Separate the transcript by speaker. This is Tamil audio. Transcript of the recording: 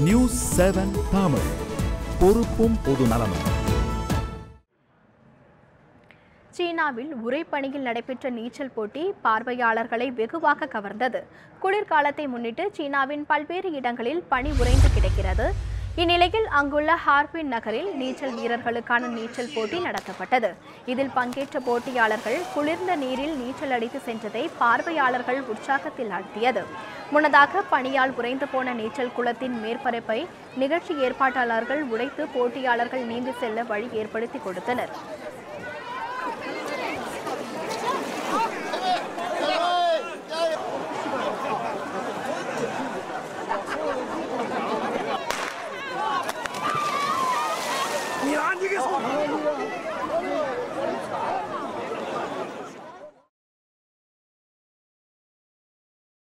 Speaker 1: நியூஸ் செவன் தமிழ் பொறுப்பும் பொது நலமும்
Speaker 2: சீனாவில் உரைப்பணியில் நடைபெற்ற நீச்சல் போட்டி பார்வையாளர்களை வெகுவாக கவர்ந்தது குளிர்காலத்தை முன்னிட்டு சீனாவின் பல்வேறு இடங்களில் பனி உறைந்து கிடக்கிறது இந்நிலையில் அங்குள்ள ஹார்பின் நகரில் நீச்சல் வீரர்களுக்கான நீச்சல் போட்டி நடத்தப்பட்டது இதில் பங்கேற்ற போட்டியாளர்கள் குளிர்ந்த நீரில் நீச்சல் அடித்து சென்றதை பார்வையாளர்கள் உற்சாகத்தில் ஆழ்த்தியது முன்னதாக பனியால் உறைந்து போன நீச்சல் குளத்தின் மேற்பரப்பை நிகழ்ச்சி ஏற்பாட்டாளர்கள் உடைத்து போட்டியாளர்கள் நீந்தி செல்ல வழி ஏற்படுத்தி கொடுத்தனர்